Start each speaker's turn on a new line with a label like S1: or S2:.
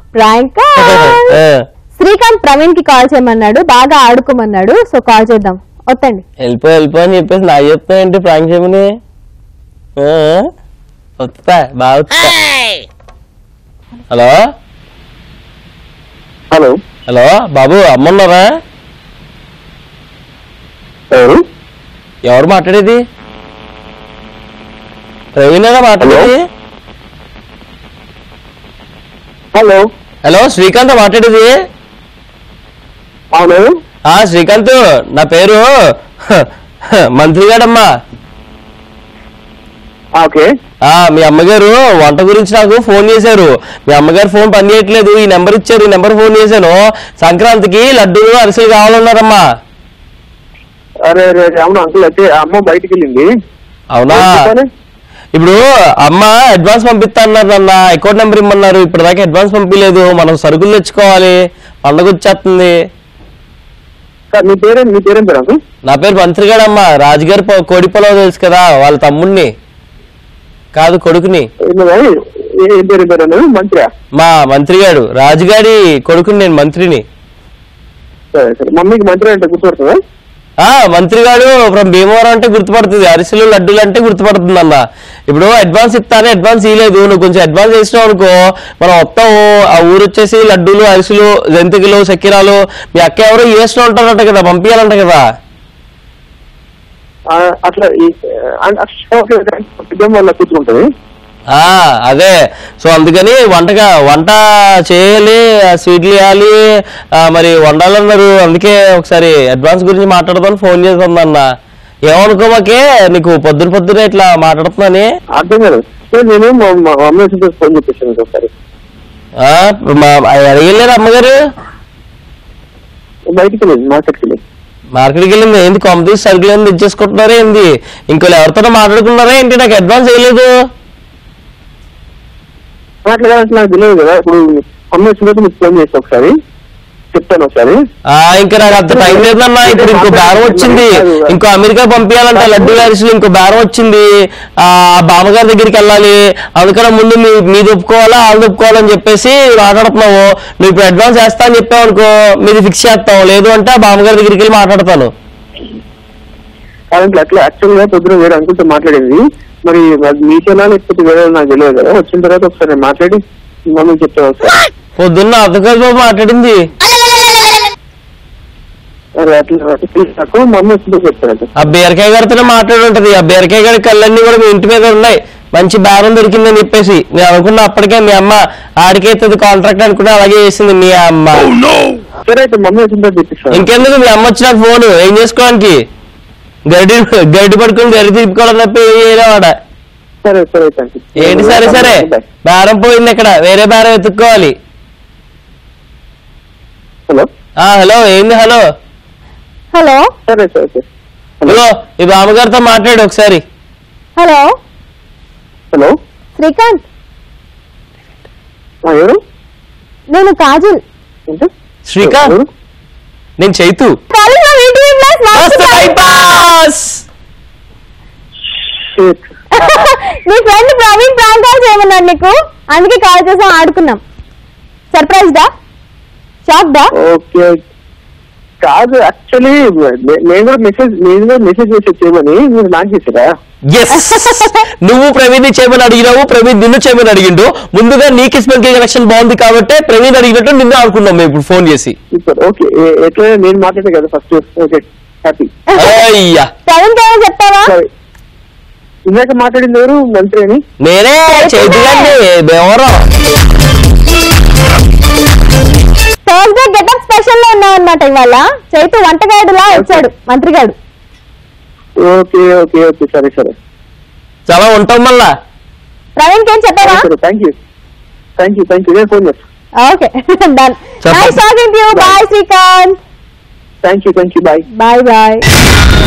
S1: Prank
S2: ఆ,
S1: శ్రీకాంత్ ప్రవీణ్ కి call చేయమన్నాడు బాగా ఆడుకోమన్నాడు సో కాల్ చేద్దాం వద్దండి
S2: వెళ్ళిపో వెళ్ళిపో అని చెప్పేసి నాకు చెప్తా ఏంటి ప్రాంక్ చేయమని ఆ, వస్తా బాగా వస్తా హలో
S3: హలో
S2: హలో బాబు అమ్మన్నారా
S3: ఎవరు
S2: ఎవరు మాట్లాడేది ప్రవీణేనా మాట్లాడేది
S3: హలో
S2: హలో శ్రీకాంత్ మాట్లాడేది
S3: అవును
S2: ఆ శ్రీకాంత్ నా పేరు మంత్రి గాడమ్మా
S3: ఓకే
S2: ఆ మీ అమ్మగారు వంట గురించి నాకు ఫోన్ చేశారు మీ అమ్మగారు ఫోన్ పని చేయట్లేదు ఈ నెంబర్ ఇచ్చారు ఈ నెంబర్ ఫోన్ చేశాను సంక్రాంతికి లడ్డూలు అరిసెలు కావాలన్నారమ్మా
S3: అరే అరే అరే, అవును అంకుల్ అయితే అమ్మ బయటికి వెళ్ళింది
S2: అవునా
S3: చెప్పండి.
S2: ఇప్పుడు అమ్మ అడ్వాన్స్ పంపిస్తా అన్నారు నాన్న అకౌంట్ నెంబర్ ఇమ్మన్నారు ఇప్పుడు దాకా అడ్వాన్స్ పంపించలేదు మనం సరుకులు తెచ్చుకోవాలి పండగ వచ్చేస్తుంది
S3: సార్ మీ పేరే మీ పేరేం పేరు అంకుల్
S2: నా పేరు మంత్రిగాడమ్మా రాజుగారి పొ- కోడి పొలవ తెలుసు కదా వాళ్ళ తమ్ముడిని కాదు కొడుకుని
S3: ఏమో కానీ, ఏ- ఏం పేరు ఏం పేరు అన్నారు మంచిగా
S2: మా మంత్రిగాడు రాజుగారి కొడుకుని నేను మంత్రిని
S3: సరే సరే మమ్మీకి మంచిగా అంటే గుర్తుపడుతుందా
S2: ఆ మంత్రిగాడు ఫ్రమ్ భీమవరం అంటే గుర్తుపడుతుంది అరిసెలు లడ్డూలు అంటే గుర్తుపడుతుంది అన్న ఇప్పుడు అడ్వాన్స్ ఇస్తానే అడ్వాన్స్ ఇవ్వలేదు నువ్వు కొంచెం అడ్వాన్స్ చేసినావు అనుకో మనం మొత్తం ఆ ఊరు వచ్చేసి లడ్డూలు అరిసెలు జంతికలు చక్కెరాలు మీ అక్క ఎవరో యూఎస్ లో ఉంటారంట కదా పంపించాలంట కదా
S3: ఆ, అట్లా ఈ- ఆ, ఓకే, ఓకే. ఇదేం వల్ల కూర్చుంటుంది
S2: ఆ అదే సో అందుకని వంటగా వంట చేయాలి ఆ స్వీట్లు వేయాలి ఆ, మరి వండాలన్నారు అందుకే ఒకసారి అడ్వాన్స్ గురించి మాట్లాడదాం ఫోన్ చేస్తుంది అన్న ఏమనుకోమాకే నీకు పొద్దున పొద్దున ఇట్లా మాట్లాడుతున్నాని
S3: అర్థం కాదు సార్ నేను మా మా మమ్మీ వచ్చి ఫోన్ చెప్పేసాను ఒకసారి
S2: ఆ, మా అడిగలేరు అమ్మగారు
S3: బయటికి వెళ్ళింది మార్కెట్కి వెళ్ళింది
S2: మార్కెట్కి వెళ్ళింది ఏంది కాంపిటీస్ సరుకులు ఏంది తెచ్చేసుకుంటున్నారా ఏంది ఇంకో ఎవరితో మాట్లాడుకున్నారా ఏంటి నాకు అడ్వాన్స్ వేయలేదు
S3: అట్లా కాదు నాకు తెలియదు కదా ఇప్పుడు మమ్మీ వచ్చిన తర్వాత మీకు ఫోన్ చేసి ఒకసారి చెప్తాను ఒకసారి
S2: ఆ ఇంకా నాకు అంత టైం లేదన్నా ఇప్పుడు ఇంకో బేరం వచ్చింది ఇంకో అమెరికా పంపించాలంట లడ్డు అరిసెలు ఇంకో బేరం వచ్చింది ఆ బామ్మగారి దగ్గరికి వెళ్ళాలి అందుకనే ముందు మీ మీది ఒప్పుకోవాలా వాళ్ళు ఒప్పుకోవాలని చెప్పేసి మాట్లాడుతున్నావు నువ్వు ఇప్పుడు అడ్వాన్స్ వేస్తా అని చెప్పావు అనుకో మీది ఫిక్స్ చేస్తావు లేదు అంటే ఆ బామ్మగారి దగ్గరికి వెళ్ళి మాట్లాడతాను
S3: కాబట్టి అట్లా యాక్చువల్ గా పొద్దున వేరే అంకుల్తో మాట్లాడింది మరి అది మీకేనా లేకపోతే వేరే నాకు తెలియదు కదా వచ్చిన తర్వాత ఒకసారి నేను మాట్లాడి మమ్మీకి చెప్తాను ఒకసారి
S2: పొద్దున్న అర్థకాల బాబు మాట్లాడింది
S3: మరి అట్లా నాకు మమ్మీ వచ్చిందో చెప్తాను
S2: ఆ బీరకాయ గారితోనే మాట్లాడి ఉంటది ఆ బీరకాయ గారి కళ్ళన్నీ కూడా మీ ఇంటి మీద ఉన్నాయి మంచి బేరం దొరికిందని చెప్పేసి నేను అనుకున్న అప్పటికే మీ అమ్మ ఆడికైతుంది కాంట్రాక్ట్ అనుకున్నా అలాగే చేసింది మీ అమ్మ
S3: సరే అయితే మమ్మీ వచ్చిన తర్వాత చెప్పిస్తాను
S2: ఇంకెందుకు మీ అమ్మ వచ్చిన ఫోన్ ఏం చేసుకోవడానికి గడ్డి గడ్డి పట్టుకుని గడ్డి తిప్పుకోవడం తప్ప ఏం చేయలేవాడ
S3: సరే సరే థ్యాంక్ యూ
S2: ఏంటి సరే సరే బేరం పోయింది ఇక్కడ వేరే బేరం ఎత్తుక్కోవాలి
S3: హలో
S2: ఆ హలో ఏంది హలో
S1: హలో
S3: సరే సరే సరే
S2: ఇదిగో ఈ బామ్మగారితో మాట్లాడు ఒకసారి
S1: హలో
S3: హలో
S1: శ్రీకాంత్
S3: ఆ, ఎవరు
S1: నేను కాజల్
S3: ఏంటి?
S2: శ్రీకాంత్
S3: ఎవరు?
S2: నేను చైతు
S1: కాలేజ్ లో ఈటీవీ క్లాస్
S2: మస్తు టైం పాస్
S3: Shit.
S1: నీ ఫ్రెండ్ ప్రవీణ్ ప్రాంక్ కాల్ చేయమన్నాడు నీకు అందుకే కాల్ చేసాం ఆడుకున్నాం సర్ప్రైజ్ దా షాక్ దా
S3: ఓకే కాదు యాక్చువల్లీ నేను కూడా మెసేజ్ నేను కూడా మెసేజ్ చేసి చేయమని మీరు నాకు చేసారా
S2: ఎస్ నువ్వు ప్రవీణ్ చేయమని అడిగినావు ప్రవీణ్ నిన్ను చేయమని అడిగిండు ముందుగా నీకు ఇస్మాన్ కనెక్షన్ బాగుంది కాబట్టి ప్రవీణ్ అడిగినట్టు నిన్ను అనుకున్నాం మేము ఇప్పుడు ఫోన్ చేసి
S3: సూపర్ ఓకే ఎట్లా నేను మాట్లాడే కదా ఫస్ట్ ఓకే హ్యాపీ
S2: అయ్యా
S1: ప్రవీణ్ కి ఏమైనా చెప్తావా
S3: సరే ఇందాక మాట్లాడింది ఎవరు మంత్రి అని
S2: నేనే చైతు గారిని బేవరం
S1: థర్స్డే గెటప్ స్పెషల్ లో ఉన్నావు అనమాట ఇవాళ చైతు వంటగాడులా వచ్చాడు మంత్రిగాడు
S3: ఓకే ఓకే ఓకే సరే సరే
S2: చాలా ఉంటాం మళ్ళా
S1: ప్రవీణ్ కి ఏం చెప్పావా
S3: సరే thank you thank you thank you నేను ఫోన్ చేస్తాను
S1: ఓకే డన్
S2: చెప్పండి.
S1: Nice talking to you bye Srikanth
S3: thank you thank you bye
S1: bye bye